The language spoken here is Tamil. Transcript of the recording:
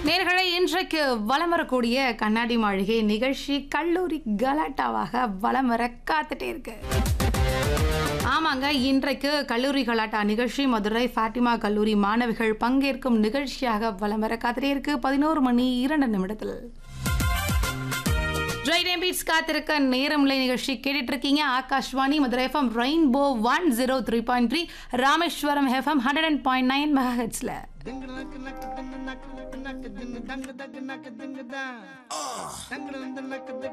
நேர்களை இன்றைக்கு வலம் வரக்கூடிய கண்ணாடி மாளிகை நிகழ்ச்சி கல்லூரி கலாட்டாவாக வலம் வர காத்துட்டே இருக்கு ஆமாங்க இன்றைக்கு கல்லூரி கலாட்டா நிகழ்ச்சி மதுரை ஃபாத்திமா கல்லூரி மாணவிகள் பங்கேற்கும் நிகழ்ச்சியாக வலம் வர காத்துட்டே இருக்கு பதினோரு மணி இரண்டு நிமிடத்தில் ரைட் பீட்ஸ் காத்திருக்க நேரம்லை நிகழ்ச்சி கேட்டுட்டு இருக்கீங்க Akashvani Madurai FM rainbow one zero three point three Rameswaram FM hundred and point nine mega ஹெட்ஸ்ல Ding nak nak ding nak nak nak ding dang dang nak ding dang. Dang dang nak